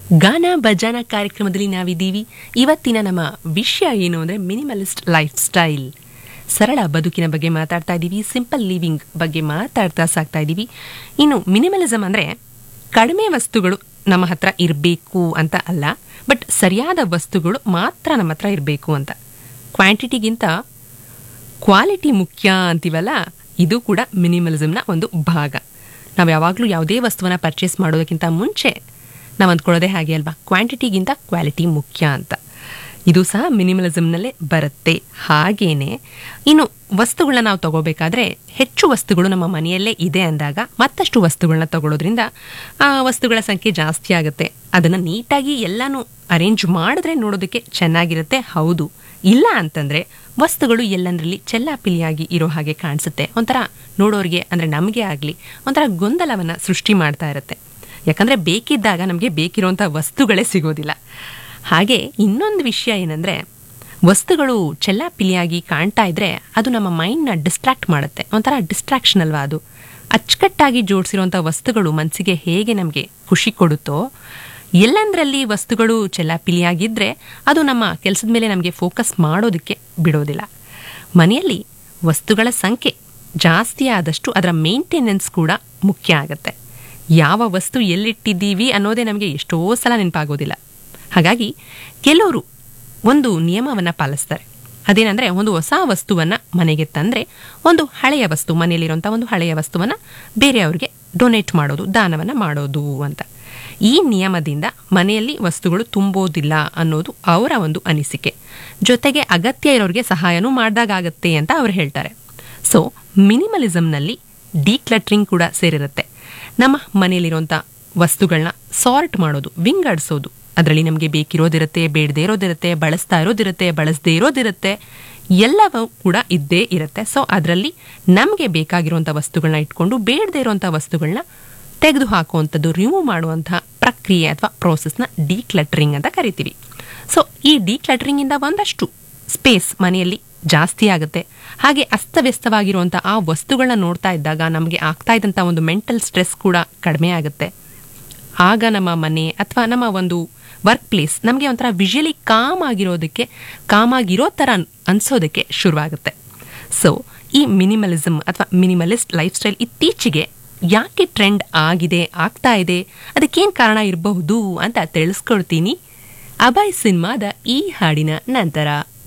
ಗಾನ ಭಜಾನ ಕಾರ್ಯಕ್ರಮದಲ್ಲಿ ನಾವಿದ್ದೀವಿ ಇವತ್ತಿನ ನಮ್ಮ ವಿಷಯ ಏನು ಅಂದರೆ ಮಿನಿಮಲಿಸ್ಟ್ ಲೈಫ್ ಸ್ಟೈಲ್ ಸರಳ ಬದುಕಿನ ಬಗ್ಗೆ ಮಾತಾಡ್ತಾ ಇದ್ದೀವಿ ಸಿಂಪಲ್ ಲಿವಿಂಗ್ ಬಗ್ಗೆ ಮಾತಾಡ್ತಾ ಸಾಕ್ತಾ ಇದ್ದೀವಿ ಇನ್ನು ಮಿನಿಮಲಿಸಮ್ ಅಂದರೆ ಕಡಿಮೆ ವಸ್ತುಗಳು ನಮ್ಮ ಹತ್ರ ಇರಬೇಕು ಅಂತ ಅಲ್ಲ ಬಟ್ ಸರಿಯಾದ ವಸ್ತುಗಳು ಮಾತ್ರ ನಮ್ಮ ಹತ್ರ ಇರಬೇಕು ಅಂತ ಕ್ವಾಂಟಿಟಿಗಿಂತ ಕ್ವಾಲಿಟಿ ಮುಖ್ಯ ಅಂತೀವಲ್ಲ ಇದು ಕೂಡ ಮಿನಿಮಲಿಸಮ್ನ ಒಂದು ಭಾಗ ನಾವು ಯಾವಾಗಲೂ ಯಾವುದೇ ವಸ್ತುವನ್ನ ಪರ್ಚೇಸ್ ಮಾಡೋದಕ್ಕಿಂತ ಮುಂಚೆ ನಾವು ಅಂದ್ಕೊಳ್ಳೋದೇ ಹಾಗೆ ಅಲ್ವಾ ಕ್ವಾಂಟಿಟಿಗಿಂತ ಕ್ವಾಲಿಟಿ ಮುಖ್ಯ ಅಂತ ಇದು ಸಹ ಮಿನಿಮಲಿಸಮ್ನಲ್ಲೇ ಬರುತ್ತೆ ಹಾಗೇನೆ ಇನ್ನು ವಸ್ತುಗಳನ್ನ ನಾವು ತಗೋಬೇಕಾದ್ರೆ ಹೆಚ್ಚು ವಸ್ತುಗಳು ನಮ್ಮ ಮನೆಯಲ್ಲೇ ಇದೆ ಅಂದಾಗ ಮತ್ತಷ್ಟು ವಸ್ತುಗಳನ್ನ ತಗೊಳ್ಳೋದ್ರಿಂದ ಆ ವಸ್ತುಗಳ ಸಂಖ್ಯೆ ಜಾಸ್ತಿ ಆಗುತ್ತೆ ಅದನ್ನು ನೀಟಾಗಿ ಎಲ್ಲನೂ ಅರೇಂಜ್ ಮಾಡಿದ್ರೆ ನೋಡೋದಕ್ಕೆ ಚೆನ್ನಾಗಿರುತ್ತೆ ಹೌದು ಇಲ್ಲ ಅಂತಂದ್ರೆ ವಸ್ತುಗಳು ಎಲ್ಲಂದ್ರಲ್ಲಿ ಚೆಲ್ಲಾಪಿಲಿಯಾಗಿ ಇರೋ ಹಾಗೆ ಕಾಣಿಸುತ್ತೆ ಒಂಥರ ನೋಡೋರಿಗೆ ಅಂದರೆ ನಮಗೆ ಆಗಲಿ ಒಂಥರ ಗೊಂದಲವನ್ನು ಸೃಷ್ಟಿ ಮಾಡ್ತಾ ಇರುತ್ತೆ ಯಾಕಂದರೆ ಬೇಕಿದ್ದಾಗ ನಮಗೆ ಬೇಕಿರುವಂಥ ವಸ್ತುಗಳೇ ಸಿಗೋದಿಲ್ಲ ಹಾಗೆ ಇನ್ನೊಂದು ವಿಷಯ ಏನಂದರೆ ವಸ್ತುಗಳು ಚೆಲ್ಲಾಪಿಲಿಯಾಗಿ ಕಾಣ್ತಾ ಇದ್ರೆ ಅದು ನಮ್ಮ ಮೈಂಡ್ನ ಡಿಸ್ಟ್ರಾಕ್ಟ್ ಮಾಡುತ್ತೆ ಒಂಥರ ಡಿಸ್ಟ್ರಾಕ್ಷನ್ ಅಲ್ವಾ ಅದು ಅಚ್ಚುಕಟ್ಟಾಗಿ ಜೋಡಿಸಿರುವಂಥ ವಸ್ತುಗಳು ಮನಸ್ಸಿಗೆ ಹೇಗೆ ನಮಗೆ ಖುಷಿ ಕೊಡುತ್ತೋ ಎಲ್ಲಂದ್ರಲ್ಲಿ ವಸ್ತುಗಳು ಚೆಲ್ಲಾಪಿಲಿಯಾಗಿದ್ದರೆ ಅದು ನಮ್ಮ ಕೆಲಸದ ಮೇಲೆ ನಮಗೆ ಫೋಕಸ್ ಮಾಡೋದಕ್ಕೆ ಬಿಡೋದಿಲ್ಲ ಮನೆಯಲ್ಲಿ ವಸ್ತುಗಳ ಸಂಖ್ಯೆ ಜಾಸ್ತಿ ಆದಷ್ಟು ಅದರ ಮೇಂಟೆನೆನ್ಸ್ ಕೂಡ ಮುಖ್ಯ ಆಗುತ್ತೆ ಯಾವ ವಸ್ತು ಎಲ್ಲಿಟ್ಟಿದ್ದೀವಿ ಅನ್ನೋದೇ ನಮಗೆ ಎಷ್ಟೋ ಸಲ ನೆನಪಾಗೋದಿಲ್ಲ ಹಾಗಾಗಿ ಕೆಲವರು ಒಂದು ನಿಯಮವನ್ನು ಪಾಲಿಸ್ತಾರೆ ಅದೇನೆಂದರೆ ಒಂದು ಹೊಸ ವಸ್ತುವನ್ನು ಮನೆಗೆ ತಂದರೆ ಒಂದು ಹಳೆಯ ವಸ್ತು ಮನೆಯಲ್ಲಿರುವಂಥ ಒಂದು ಹಳೆಯ ವಸ್ತುವನ್ನು ಬೇರೆಯವ್ರಿಗೆ ಡೊನೇಟ್ ಮಾಡೋದು ದಾನವನ್ನು ಮಾಡೋದು ಅಂತ ಈ ನಿಯಮದಿಂದ ಮನೆಯಲ್ಲಿ ವಸ್ತುಗಳು ತುಂಬೋದಿಲ್ಲ ಅನ್ನೋದು ಅವರ ಒಂದು ಅನಿಸಿಕೆ ಜೊತೆಗೆ ಅಗತ್ಯ ಇರೋರಿಗೆ ಸಹಾಯನೂ ಮಾಡಿದಾಗತ್ತೆ ಅಂತ ಅವ್ರು ಹೇಳ್ತಾರೆ ಸೊ ಮಿನಿಮಲಿಸಮ್ನಲ್ಲಿ ಡಿಕ್ಲಟ್ರಿಂಗ್ ಕೂಡ ಸೇರಿರುತ್ತೆ ನಮ್ಮ ಮನೆಯಲ್ಲಿರುವಂಥ ವಸ್ತುಗಳನ್ನ ಸಾರ್ಟ್ ಮಾಡೋದು ವಿಂಗಡಿಸೋದು ಅದರಲ್ಲಿ ನಮಗೆ ಬೇಕಿರೋದಿರುತ್ತೆ ಬೇಡದೇ ಇರೋದಿರುತ್ತೆ ಬಳಸ್ತಾ ಇರೋದಿರುತ್ತೆ ಬಳಸದೇ ಇರೋದಿರುತ್ತೆ ಎಲ್ಲವೂ ಕೂಡ ಇದ್ದೇ ಇರುತ್ತೆ ಸೊ ಅದರಲ್ಲಿ ನಮಗೆ ಬೇಕಾಗಿರುವಂಥ ವಸ್ತುಗಳನ್ನ ಇಟ್ಕೊಂಡು ಬೇಡದೇ ಇರುವಂಥ ವಸ್ತುಗಳನ್ನ ತೆಗೆದು ಹಾಕುವಂಥದ್ದು ರಿಮೂವ್ ಮಾಡುವಂಥ ಪ್ರಕ್ರಿಯೆ ಅಥವಾ ಪ್ರೋಸೆಸ್ನ ಡಿಕ್ಲಟ್ರಿಂಗ್ ಅಂತ ಕರಿತೀವಿ ಸೊ ಈ ಡಿಕ್ಲಟ್ರಿಂಗಿಂದ ಒಂದಷ್ಟು ಸ್ಪೇಸ್ ಮನೆಯಲ್ಲಿ ಜಾಸ್ತಿ ಆಗುತ್ತೆ ಹಾಗೆ ಅಸ್ತವ್ಯಸ್ತವಾಗಿರುವಂಥ ಆ ವಸ್ತುಗಳನ್ನ ನೋಡ್ತಾ ಇದ್ದಾಗ ನಮಗೆ ಆಗ್ತಾ ಇದ್ದಂಥ ಒಂದು ಮೆಂಟಲ್ ಸ್ಟ್ರೆಸ್ ಕೂಡ ಕಡಿಮೆ ಆಗುತ್ತೆ ಆಗ ನಮ್ಮ ಮನೆ ಅಥವಾ ನಮ್ಮ ಒಂದು ವರ್ಕ್ ಪ್ಲೇಸ್ ನಮಗೆ ಒಂಥರ ವಿಜುವಲಿ ಕಾಮ್ ಆಗಿರೋದಕ್ಕೆ ಕಾಮ್ ಆಗಿರೋ ಥರ ಅನ್ಸೋದಕ್ಕೆ ಶುರುವಾಗುತ್ತೆ ಸೊ ಈ ಮಿನಿಮಲಿಸಮ್ ಅಥವಾ ಮಿನಿಮಲಿಸ್ಟ್ ಲೈಫ್ ಸ್ಟೈಲ್ ಇತ್ತೀಚೆಗೆ ಯಾಕೆ ಟ್ರೆಂಡ್ ಆಗಿದೆ ಆಗ್ತಾ ಇದೆ ಅದಕ್ಕೇನು ಕಾರಣ ಇರಬಹುದು ಅಂತ ತಿಳಿಸ್ಕೊಡ್ತೀನಿ ಅಭಯ್ ಸಿನಿಮಾದ ಈ ಹಾಡಿನ ನಂತರ